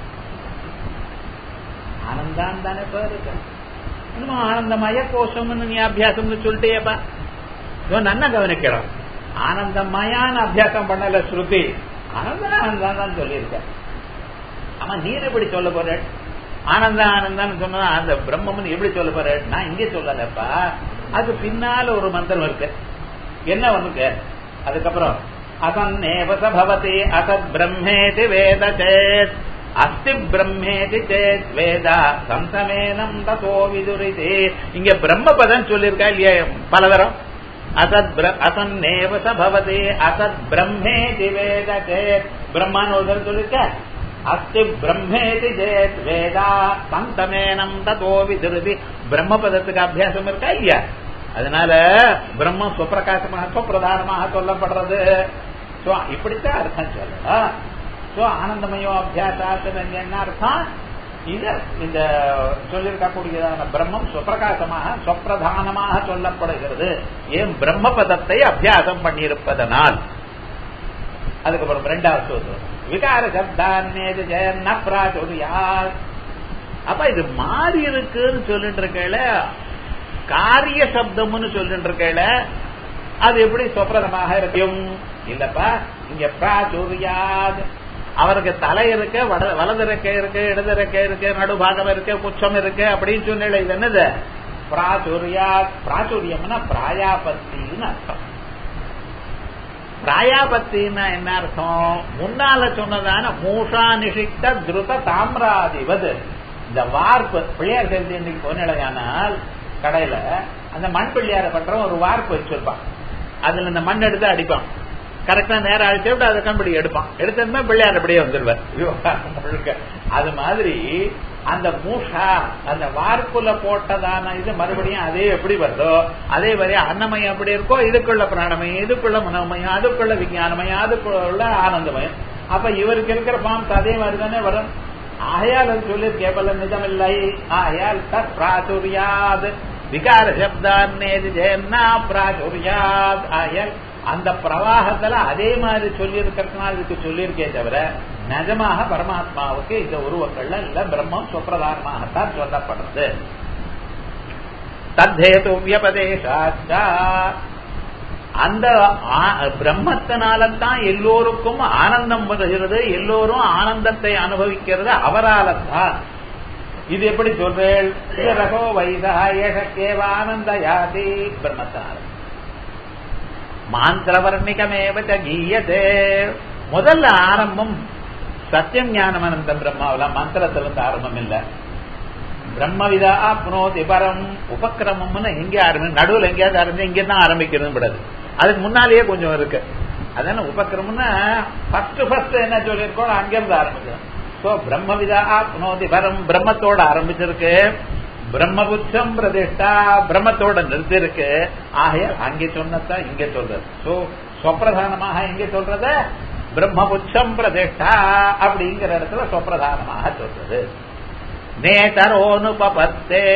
ஆனந்தான் தானே இருக்கா இன்னும் ஆனந்தமய கோஷம்னு நீ அபியாசம்னு சொல்லிட்டேப்பா இவன் நன்ன கவனிக்கிறோம் ஆனந்தமயான அபியாசம் பண்ணல ஸ்ருதி ஆனந்தம் ஆனந்தான் தான் சொல்லியிருக்க ஆமா நீர் எப்படி சொல்ல போற ஆனந்த ஆனந்தான்னு சொன்னா அந்த பிரம்மம்னு எப்படி சொல்ல போற நான் இங்கே சொல்லலப்பா அது பின்னால ஒரு மந்திரம் இருக்கு என்ன ஒண்ணுக்கு அதுக்கப்புறம் அசன்னேவச பவதி அசத் பிரம்மேதி வேத சேத் அஸ்தி பிரம்மேதி சேத் வேதா சந்தமேனம் ததோ விதுரிதி இங்க பிரம்ம பதம் சொல்லியிருக்கா இல்லையா பலதரம் அசத் அசன்னேவச பவதி அசத் பிரம்மேதி வேத சேத் பிரம்மான்னு ஒரு தரம் சொல்லியிருக்க அஸ்தி பிரம்மேதி சேத் வேதா சந்தமேனம் ததோ விதுரிதி பிரம்ம பதத்துக்கு அபியாசம் இருக்கா இல்லையா அதனால பிரம்மம் சுப்பிரகாசமாக சுப்பிரதானமாக சொல்லப்படுறது இப்படித்தான் அர்த்தம் சொல்லலாம் சோ ஆனந்தமயோ அபியாசாத்துல என்ன அர்த்தம் இது இந்த சொல்லியிருக்கக்கூடியதான பிரம்மம் சுப்பிரகாசமாக சுப்பிரதானமாக சொல்லப்படுகிறது ஏன் பிரம்ம பதத்தை அபியாசம் பண்ணியிருப்பதனால் அதுக்கப்புறம் ரெண்டாவது சொல்றோம் விகார சப்தான்னேது ஜெயன்ன பிராச்சுரியால் அப்ப இது மாறி இருக்குன்னு சொல்லிட்டு இருக்கல காரிய சப்தம்னு சொல்லிட்டு இருக்கல அது எப்படி சொப்ரதமாக இருக்கும் இல்லப்பா இங்க பிராச்சுரியாது அவருக்கு தலை இருக்கு வலது ரெக்கை இருக்கு இடது ரெக்கை இருக்கு நடுபாகம் இருக்கு குச்சம் இருக்கு அப்படின்னு சொன்ன இது என்னது பிராச்சுரியா பிராச்சுரியம்னா பிராயாபத்தின்னு அர்த்தம் பிராயாபத்தின்னா என்ன அர்த்தம் முன்னால சொன்னதான மூஷா நிஷிக்த திருத தாமிராதிவது இந்த வார்ப்பு பிள்ளையார் சேர்த்து இன்னைக்கு போனால் கடையில அந்த மண் பிள்ளையார பண்றவன் ஒரு வார்ப்பு வச்சிருப்பான் அதுல இந்த மண் எடுத்து அடிப்பான் கரெக்டா நேரம் அழிச்சு விட்டு அதை கம்படி எடுப்பான் எடுத்ததுமே பிள்ளையார் அப்படியே வந்துருவார் விவகாரம் முழுக்க அது மாதிரி அந்த மூஷா அந்த வார்ப்புல போட்டதான இது மறுபடியும் அதே எப்படி வருதோ அதே மாதிரி அன்னமயம் எப்படி இருக்கோ இதுக்குள்ள பிராணமயம் இதுக்குள்ள மனோமயம் அதுக்குள்ள விஞ்ஞானமயம் அதுக்குள்ள ஆனந்தமயம் அப்ப இவருக்கு இருக்கிற ஃபார்ம்ஸ் அதே மாதிரி தானே வரும் ஆகையால் அது சொல்லி கேவலம் நிஜமில்லை ஆகையால் தத் பிராச்சுரியாது விகார சப்தான்னேது ஜெயன்னா பிராச்சுரியாத் ஆகையால் அந்த பிரவாகத்துல அதே மாதிரி சொல்லி இருக்கிறதுனால இதுக்கு சொல்லியிருக்கே தவிர நிஜமாக பரமாத்மாவுக்கு இந்த உருவங்கள்ல இல்ல பிரம்மம் சுப்பிரதானமாகத்தான் சொல்லப்படுறது தத்தேது வியபதேசாச்சா அந்த பிரம்மத்தினால்தான் எல்லோருக்கும் ஆனந்தம் வருகிறது எல்லோரும் ஆனந்தத்தை அனுபவிக்கிறது அவரால்தான் இது எப்படி சொல்றேன் ரகோ வைதா ஏஷக்கேவ ஆனந்த யாதி பிரம்மத்தினால மாந்திரவர்ணிகமேவ கீயதே முதல்ல ஆரம்பம் சத்தியம் ஞானம் அனந்தம் பிரம்மாவில மந்திரத்திலிருந்து ஆரம்பம் இல்ல பிரம்மவிதா ஆப்னோதி பரம் உபக்கிரமம்னு எங்க ஆரம்பி நடுவில் எங்கேயாவது ஆரம்பிச்சு இங்க தான் ஆரம்பிக்கிறது விடாது அதுக்கு முன்னாலேயே கொஞ்சம் இருக்கு அதான உபக்கிரமம்னா ஃபர்ஸ்ட் ஃபர்ஸ்ட் என்ன சொல்லியிருக்கோம் அங்கிருந்து ஆரம்பிக்கிறோம் சோ பிரம்மவிதா ஆப்னோதி பரம் பிரம்மத்தோட ஆரம்பிச்சிருக்கு பிரம்மபுத்தம் பிரதிஷ்டா பிரம்மத்தோட நிறுத்திருக்கு ஆகையால் அங்கே சொன்னதான் இங்க சொல்றது சோ சொப்பிரதானமாக எங்க சொல்றது பிரம்மபுச்சம் பிரதிஷ்டா அப்படிங்கிற இடத்துல சொப்பிரதானமாக சொல்றது நேதரோனுபத்தே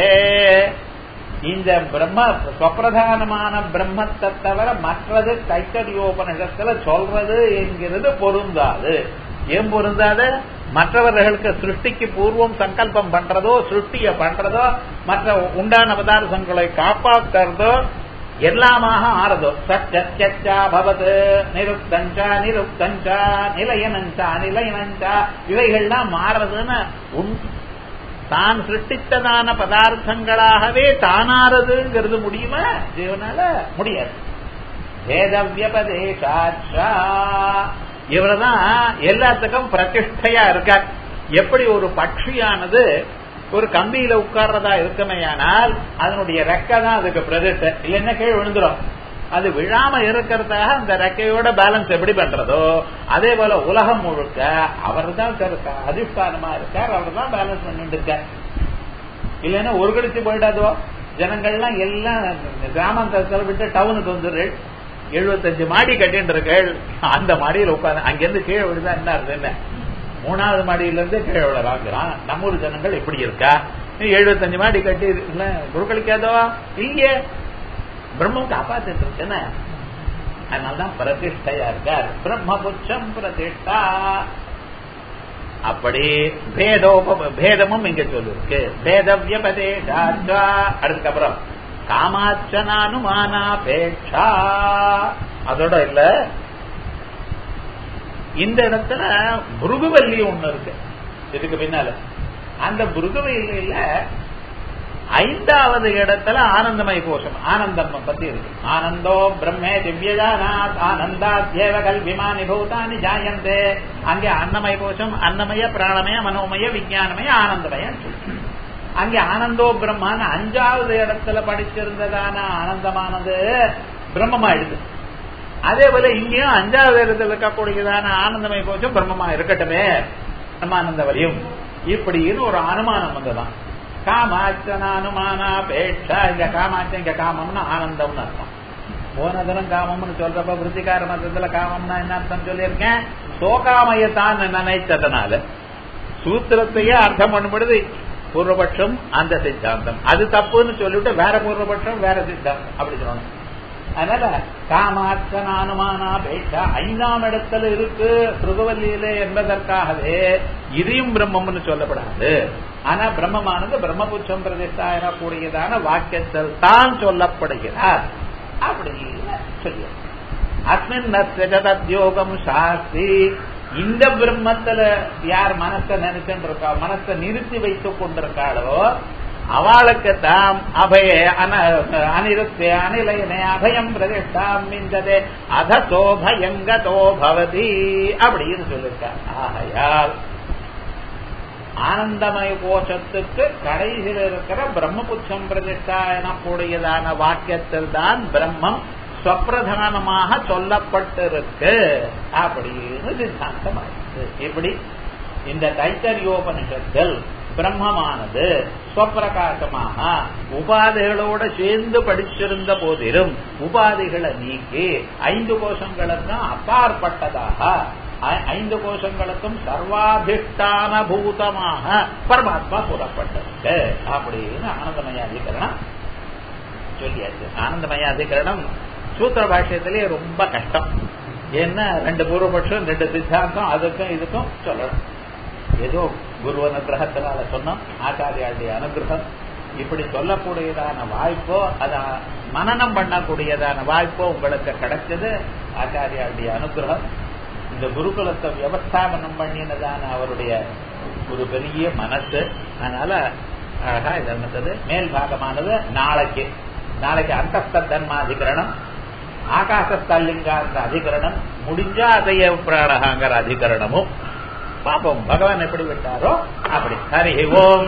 இந்த பிரம்ம சொப்பிரதானமான பிரம்மத்தை தவிர மற்றது கைத்தறியோபனிடத்துல சொல்றது என்கிறது பொருந்தாது ஏன் பொருந்தாது மற்றவர்களுக்கு சிருஷ்டிக்கு பூர்வம் சங்கல்பம் பண்றதோ சிருஷ்டிய பண்றதோ மற்ற உண்டான பதார்த்தங்களை காப்பாற்றுறதோ எல்லாமாக ஆறதோ சச்சா பவது நிருப்தஞ்சா நிருப்தஞ்சா நிலையனஞ்சா நிலையனஞ்சா இவைகள்லாம் மாறுறதுன்னு தான் சிருஷ்டித்ததான பதார்த்தங்களாகவே தானாறதுங்கிறது முடியுமா ஜீவனால முடியாது வேதவியபதேசாட்சா இவர்தான் எல்லாத்துக்கும் பிரதிஷ்டையா இருக்கார் எப்படி ஒரு பட்சியானது ஒரு கம்பியில உட்கார்றதா இருக்குமையானால் அதனுடைய ரெக்கை தான் அதுக்கு பிரதிஷ்டை இல்லைன்னா கீழே விழுந்துடும் அது விழாம இருக்கிறதாக அந்த ரெக்கையோட பேலன்ஸ் எப்படி பண்றதோ அதே போல உலகம் முழுக்க அவர் தான் அதிஷ்டானமா இருக்கார் அவர் தான் பேலன்ஸ் பண்ணிட்டு இருக்கார் இல்லைன்னா ஒரு கழிச்சு போயிடாதோ ஜனங்கள்லாம் எல்லாம் கிராமாந்தரத்தில் விட்டு டவுனுக்கு வந்துடுறேன் எழுபத்தஞ்சு மாடி கட்டின்னு இருக்கேள் அந்த மாடியில் உட்காந்து அங்கிருந்து கீழே விழுதா என்ன அர்த்தம் என்ன மூணாவது மாடியிலிருந்து கீழே விழறாங்கிறான் நம்ம ஊர் ஜனங்கள் இப்படி இருக்கா எழுபத்தஞ்சு மாடி கட்டி இல்ல குருக்களிக்காதோ இல்லையே பிரம்மம் காப்பாத்திட்டு இருக்குன்னு அதனால்தான் பிரதிஷ்டையா இருக்கார் பிரம்மபுச்சம் பிரதிஷ்டா அப்படி பேதோப பேதமும் இங்க சொல்லிருக்கு பேதவியபதேஷாச்சா அதுக்கப்புறம் காமாச்சனானுமானாபேட்சா அதோட இல்ல இந்த இடத்துல புருகுவல்லி ஒண்ணு இருக்கு இதுக்கு பின்னால அந்த புருகுவல்லியில ஐந்தாவது இடத்துல ஆனந்தமய கோஷம் ஆனந்தம் பத்தி இருக்கு ஆனந்தோ பிரம்மே திவ்யஜானாத் ஆனந்தா தேவ கல்விமானி பூதானி ஜாயந்தே அங்கே அன்னமய கோஷம் அன்னமய பிராணமய மனோமய விஜயானமய ஆனந்தமய அங்கே ஆனந்தோ பிரம்மான்னு அஞ்சாவது இடத்துல படிச்சிருந்ததான ஆனந்தமானது பிரம்மமாயிடுது அதே போல இங்கேயும் அஞ்சாவது இடத்துல இருக்கக்கூடியதான ஆனந்தமய கோஷம் பிரம்மமா இருக்கட்டுமே பிரம்மானந்த வரையும் இப்படின்னு ஒரு அனுமானம் வந்ததான் காமாச்சன அனுமானாபேட்சா இங்க காமாச்ச இங்க காமம்னு ஆனந்தம்னு அர்த்தம் போன தினம் காமம்னு சொல்றப்ப விருத்திகார மதத்துல காமம்னா என்ன அர்த்தம் சொல்லியிருக்கேன் சோகாமயத்தான் நினைத்ததுனால சூத்திரத்தையே அர்த்தம் பண்ணும்பொழுது பூர்வபட்சம் அந்த சித்தாந்தம் அது தப்புன்னு சொல்லிவிட்டு வேற பூர்வபட்சம் வேற சித்தாந்தம் அப்படி சொல்லணும் அதனால காமாச்சன அனுமானாபேட்சா ஐந்தாம் இடத்துல இருக்கு பிருகவல்லியில என்பதற்காகவே இதையும் பிரம்மம்னு சொல்லப்படாது ஆனா பிரம்மமானது பிரம்மபுச்சம் பிரதிஷ்டா எனக்கூடியதான வாக்கியத்தில் தான் சொல்லப்படுகிறார் அப்படின்னு சொல்லி அஸ்மின் நத்யோகம் சாஸ்தி இந்த பிரம்மத்துல யார் மனசை நினைச்சுட்டு இருக்கா மனசை நிறுத்தி வைத்துக் கொண்டிருக்காளோ அவளுக்கு தாம் அபய அனிருத்தே அனிலயனே அபயம் பிரதிஷ்டாம் மிந்ததே அததோ பயங்கதோ பவதி அப்படின்னு சொல்லிருக்கார் ஆகையால் ஆனந்தமய கோஷத்துக்கு கடைசியில் இருக்கிற பிரம்மபுச்சம் பிரதிஷ்டா எனக்கூடியதான வாக்கியத்தில் தான் பிரம்மம் ஸ்வப்பிரதானமாக சொல்லப்பட்டிருக்கு அப்படின்னு சித்தாந்தம் ஆயிடுச்சு இப்படி இந்த தைத்தரியோபனிஷத்தில் பிரம்மமானது ஸ்வப்பிரகாசமாக உபாதிகளோட சேர்ந்து படிச்சிருந்த போதிலும் உபாதிகளை நீக்கி ஐந்து கோஷங்களுக்கும் அப்பாற்பட்டதாக ஐந்து கோஷங்களுக்கும் சர்வாதிஷ்டான பூதமாக பரமாத்மா கூறப்பட்டிருக்கு அப்படின்னு ஆனந்தமய அதிகரணம் சொல்லியாச்சு ஆனந்தமய அதிகரணம் சூத்திர பாஷ்யத்திலே ரொம்ப கஷ்டம் ஏன்னா ரெண்டு பூர்வபட்சம் ரெண்டு சித்தாந்தம் அதுக்கும் இதுக்கும் சொல்லணும் ஏதோ குரு அனுகிரகத்தினால சொன்னோம் ஆச்சாரியாளுடைய அனுகிரகம் இப்படி சொல்லக்கூடியதான வாய்ப்போ அத மனநம் பண்ணக்கூடியதான வாய்ப்போ உங்களுக்கு கிடைச்சது ஆச்சாரியாளுடைய அனுகிரகம் இந்த குருகுலத்தை வியவஸ்தாபனம் பண்ணினதான அவருடைய ஒரு பெரிய மனசு அதனால அழகா இது இருந்தது மேல் பாகமானது நாளைக்கு நாளைக்கு அந்தஸ்த தர்மாதிகரணம் ஆகாசஸ்தல்லிங்காந்த அதிகரணம் முடிஞ்சா அதைய பிராணகாங்கிற அதிகரணமும் பாப்போம் பகவான் எப்படி விட்டாரோ அப்படி ஹரி ஓம்